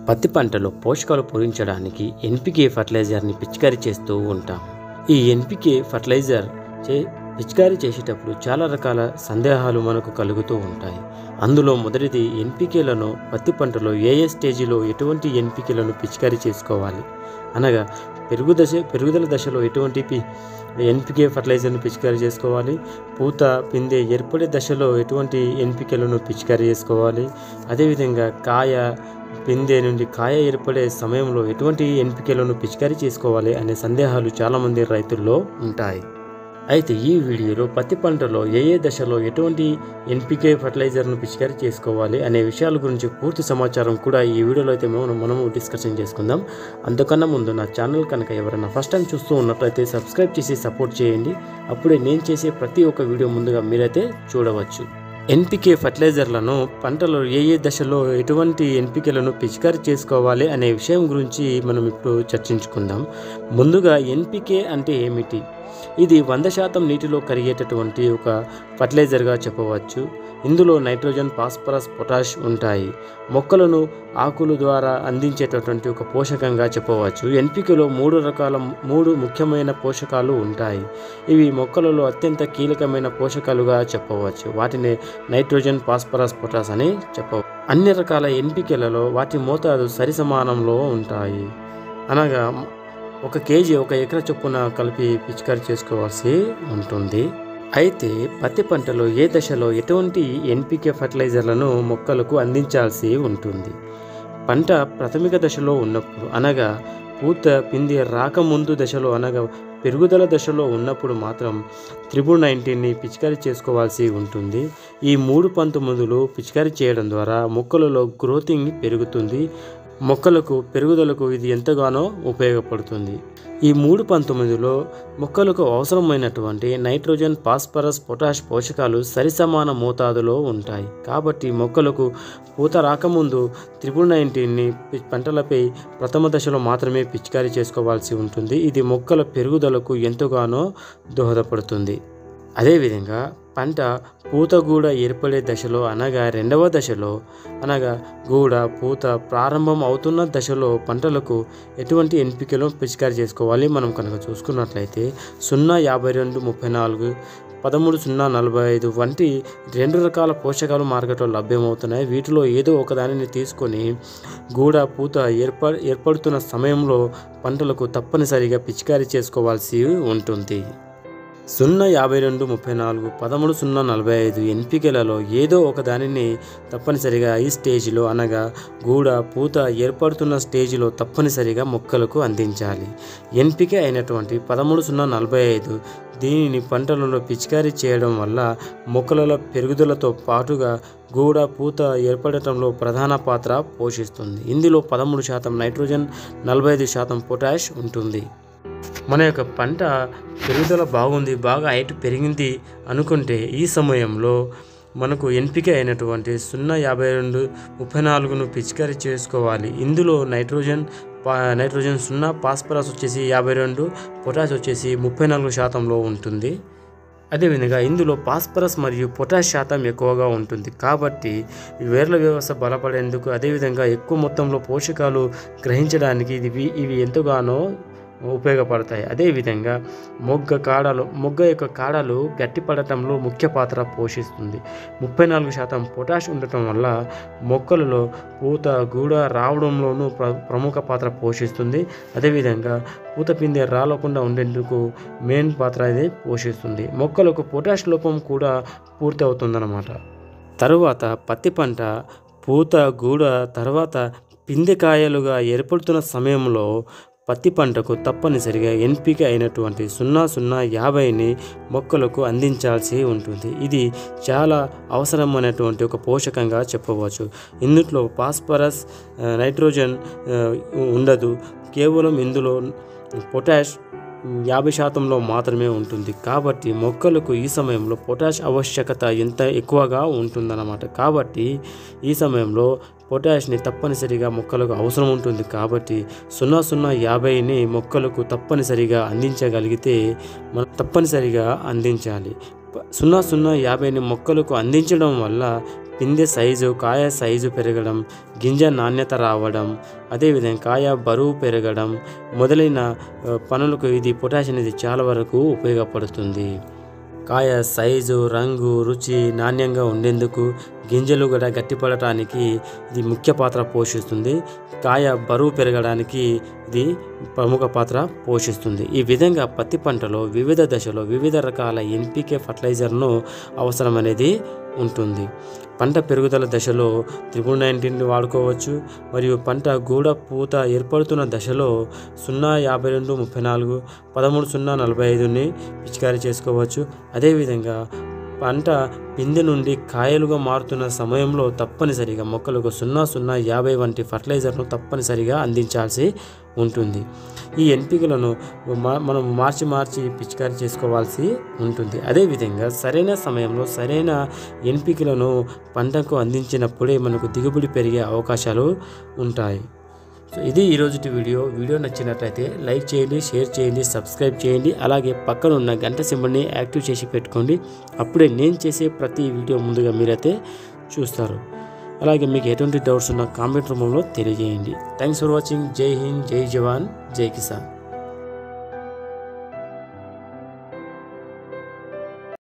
పత్తి పంటలో పోషకాలు పూరించడానికి ఎన్పికే ఫర్టిలైజర్ని పిచికారీ చేస్తూ ఉంటాం ఈ ఎన్పికే ఫర్టిలైజర్ చే పిచికారీ చేసేటప్పుడు చాలా రకాల సందేహాలు మనకు కలుగుతూ ఉంటాయి అందులో మొదటిది ఎన్పికేలను పత్తి పంటలో ఏ ఏ స్టేజిలో ఎటువంటి ఎన్పికేలను పిచికారీ చేసుకోవాలి అనగా పెరుగు దశ పెరుగుదల దశలో ఎటువంటి పి ఎన్పికే ఫర్టిలైజర్ను పిచికారీ చేసుకోవాలి పూత పిందె ఏర్పడే దశలో ఎటువంటి ఎన్పికేలను పిచికారీ చేసుకోవాలి అదేవిధంగా కాయ పిందె నుండి కాయ ఏర్పడే సమయంలో ఎటువంటి ఎన్పికేలను పిచికారీ చేసుకోవాలి అనే సందేహాలు చాలామంది రైతుల్లో ఉంటాయి అయితే ఈ వీడియోలో పత్తి పంటలో ఏ ఏ దశలో ఎటువంటి ఎన్పికే ఫర్టిలైజర్ను పిచికారీ చేసుకోవాలి అనే విషయాల గురించి పూర్తి సమాచారం కూడా ఈ వీడియోలో అయితే మనం మనము డిస్కషన్ చేసుకుందాం అందుకన్నా ముందు నా ఛానల్ కనుక ఎవరైనా ఫస్ట్ టైం చూస్తూ ఉన్నట్లయితే సబ్స్క్రైబ్ చేసి సపోర్ట్ చేయండి అప్పుడే నేను చేసే ప్రతి ఒక్క వీడియో ముందుగా మీరైతే చూడవచ్చు ఎన్పికే ఫర్టిలైజర్లను పంటలో ఏ ఏ దశలో ఎటువంటి ఎన్పికేలను పిచికారీ చేసుకోవాలి అనే విషయం గురించి మనం ఇప్పుడు చర్చించుకుందాం ముందుగా ఎన్పికే అంటే ఏమిటి ఇది వంద శాతం నీటిలో కరిగేటటువంటి ఒక ఫర్టిలైజర్గా చెప్పవచ్చు ఇందులో నైట్రోజన్ ఫాస్ఫరస్ పొటాష్ ఉంటాయి మొక్కలను ఆకులు ద్వారా అందించేటటువంటి ఒక పోషకంగా చెప్పవచ్చు ఎన్పికలో మూడు రకాల మూడు ముఖ్యమైన పోషకాలు ఉంటాయి ఇవి మొక్కలలో అత్యంత కీలకమైన పోషకాలుగా చెప్పవచ్చు వాటిని నైట్రోజన్ ఫాస్ఫరస్ పొటాష్ అని చెప్పవచ్చు అన్ని రకాల ఎన్పికలలో వాటి మోతాదు సరి సమానంలో ఉంటాయి అనగా ఒక కేజీ ఒక ఎకర చొప్పున కలిపి పిచికారి చేసుకోవాల్సి ఉంటుంది అయితే పత్తి పంటలో ఏ దశలో ఎటువంటి ఎన్పికే ఫర్టిలైజర్లను మొక్కలకు అందించాల్సి ఉంటుంది పంట ప్రాథమిక దశలో ఉన్నప్పుడు అనగా పూత పిండి రాకముందు దశలో అనగా పెరుగుదల దశలో ఉన్నప్పుడు మాత్రం త్రిబుల్ నైన్టీన్ని పిచికారీ చేసుకోవాల్సి ఉంటుంది ఈ మూడు పంతొమ్మిదిలు పిచికారీ చేయడం ద్వారా మొక్కలలో గ్రోతింగ్ పెరుగుతుంది మొక్కలకు పెరుగుదలకు ఇది ఎంతగానో ఉపయోగపడుతుంది ఈ మూడు పంతొమ్మిదిలో మొక్కలకు అవసరమైనటువంటి నైట్రోజన్ ఫాస్ఫరస్ పొటాష్ పోషకాలు సరిసమాన మోతాదులో ఉంటాయి కాబట్టి మొక్కలకు పూత రాకముందు త్రిపుల్ నైన్టీన్ని పంటలపై ప్రథమ దశలో మాత్రమే పిచికారీ చేసుకోవాల్సి ఉంటుంది ఇది మొక్కల పెరుగుదలకు ఎంతగానో దోహదపడుతుంది అదేవిధంగా పంట పూత గూడ ఏర్పడే దశలో అనగా రెండవ దశలో అనగా గూడ పూత ప్రారంభం అవుతున్న దశలో పంటలకు ఎటువంటి ఎన్పికలు పిచికారీ చేసుకోవాలి మనం కనుక చూసుకున్నట్లయితే సున్నా యాభై రెండు ముప్పై నాలుగు పదమూడు సున్నా నలభై ఐదు వంటి రెండు రకాల పోషకాలు మార్కెట్లో లభ్యమవుతున్నాయి వీటిలో ఏదో ఒకదానిని తీసుకొని గూడ పూత ఏర్ప ఏర్పడుతున్న సమయంలో పంటలకు తప్పనిసరిగా పిచికారీ చేసుకోవాల్సి ఉంటుంది సున్నా యాభై రెండు ముప్పై నాలుగు పదమూడు సున్నా నలభై ఐదు ఎన్పికలలో ఏదో ఒక దానిని తప్పనిసరిగా ఈ స్టేజిలో అనగా గూడ పూత ఏర్పడుతున్న స్టేజిలో తప్పనిసరిగా మొక్కలకు అందించాలి ఎన్పిక అయినటువంటి పదమూడు సున్నా నలభై ఐదు దీనిని పంటలలో పిచికారీ చేయడం వల్ల మొక్కలలో పెరుగుదలతో పాటుగా గూడ పూత ఏర్పడటంలో ప్రధాన పాత్ర పోషిస్తుంది ఇందులో పదమూడు శాతం నైట్రోజన్ నలభై ఐదు శాతం పొటాష్ ఉంటుంది మన యొక్క పంట పెరుగుదల బాగుంది బాగా హైట్ పెరిగింది అనుకుంటే ఈ సమయంలో మనకు ఎన్పిక అయినటువంటి సున్నా యాభై రెండు ముప్పై నాలుగును పిచికారీ చేసుకోవాలి ఇందులో నైట్రోజన్ నైట్రోజన్ సున్నా ఫాస్ఫరస్ వచ్చేసి యాభై రెండు పొటాష్ వచ్చేసి ముప్పై నాలుగు శాతంలో ఉంటుంది అదేవిధంగా ఇందులో ఫాస్ఫరస్ మరియు పొటాష్ శాతం ఎక్కువగా ఉంటుంది కాబట్టి వేర్ల వ్యవస్థ బలపడేందుకు అదేవిధంగా ఎక్కువ మొత్తంలో పోషకాలు గ్రహించడానికి ఇవి ఇవి ఎంతగానో ఉపయోగపడతాయి అదేవిధంగా మొగ్గ కాడలు మొగ్గ యొక్క కాడలు గట్టిపడటంలో ముఖ్య పాత్ర పోషిస్తుంది ముప్పై నాలుగు శాతం పొటాష్ ఉండటం వల్ల మొక్కలలో పూత గూడ రావడంలోనూ ప్ర ప్రముఖ పాత్ర పోషిస్తుంది అదేవిధంగా పూత పిందె రాలకుండా ఉండేందుకు మెయిన్ పాత్ర ఇది పోషిస్తుంది మొక్కలకు పొటాష్ లోపం కూడా పూర్తి అవుతుందన్నమాట తరువాత పత్తి పంట పూత గూడ తర్వాత పిందెకాయలుగా ఏర్పడుతున్న సమయంలో పత్తి పంటకు తప్పనిసరిగా ఎన్పిక అయినటువంటి సున్నా సున్నా యాభైని మొక్కలకు అందించాల్సి ఉంటుంది ఇది చాలా అవసరమైనటువంటి ఒక పోషకంగా చెప్పవచ్చు ఇందులో ఫాస్ఫరస్ నైట్రోజన్ ఉండదు కేవలం ఇందులో పొటాష్ యాభై శాతంలో మాత్రమే ఉంటుంది కాబట్టి మొక్కలకు ఈ సమయంలో పొటాష్ ఆవశ్యకత ఎంత ఎక్కువగా ఉంటుందన్నమాట కాబట్టి ఈ సమయంలో పొటాష్ని తప్పనిసరిగా మొక్కలకు అవసరం ఉంటుంది కాబట్టి సున్నా సున్నా యాభైని మొక్కలకు తప్పనిసరిగా అందించగలిగితే మనం తప్పనిసరిగా అందించాలి సున్నా సున్నా యాభైని మొక్కలకు అందించడం వల్ల పిందె సైజు కాయ సైజు పెరగడం గింజ నాణ్యత రావడం అదేవిధంగా కాయ బరువు పెరగడం మొదలైన ఆ, పనులకు ఇది పొటాష్ అనేది చాలా వరకు ఉపయోగపడుతుంది కాయ సైజు రంగు రుచి నాణ్యంగా ఉండేందుకు గింజలు కూడా గట్టిపడటానికి ఇది ముఖ్య పాత్ర పోషిస్తుంది కాయ బరువు పెరగడానికి ఇది ప్రముఖ పాత్ర పోషిస్తుంది ఈ విధంగా పత్తి పంటలో వివిధ దశలో వివిధ రకాల ఎన్పికే ఫర్టిలైజర్ను అవసరం అనేది ఉంటుంది పంట పెరుగుదల దశలో త్రిపుల్ నైన్టీన్ వాడుకోవచ్చు మరియు పంట గూడ పూత ఏర్పడుతున్న దశలో సున్నా యాభై రెండు ముప్పై నాలుగు పదమూడు సున్నా నలభై ఐదుని పిచికారీ చేసుకోవచ్చు అదేవిధంగా పంట పిందె నుండి కాయలుగా మారుతున్న సమయంలో తప్పనిసరిగా మొక్కలకు సున్నా సున్నా యాభై వంటి ఫర్టిలైజర్ను తప్పనిసరిగా అందించాల్సి ఉంటుంది ఈ ఎన్పికలను మా- మనం మార్చి మార్చి పిచికారీ చేసుకోవాల్సి ఉంటుంది అదేవిధంగా సరైన సమయంలో సరైన ఎన్పికలను పంటకు అందించినప్పుడే మనకు దిగుబడి పెరిగే అవకాశాలు ఉంటాయి సో ఇది ఈరోజుటి వీడియో వీడియో నచ్చినట్లయితే లైక్ చేయండి షేర్ చేయండి సబ్స్క్రైబ్ చేయండి అలాగే పక్కన ఉన్న గంట సింబల్ని యాక్టివ్ చేసి పెట్టుకోండి అప్పుడే నేను చేసే ప్రతి వీడియో ముందుగా మీరైతే చూస్తారు అలాగే మీకు ఎటువంటి డౌట్స్ ఉన్నా కామెంట్ రూపంలో తెలియజేయండి థ్యాంక్స్ ఫర్ వాచింగ్ జై హింద్ జై జవాన్ జై కిసాన్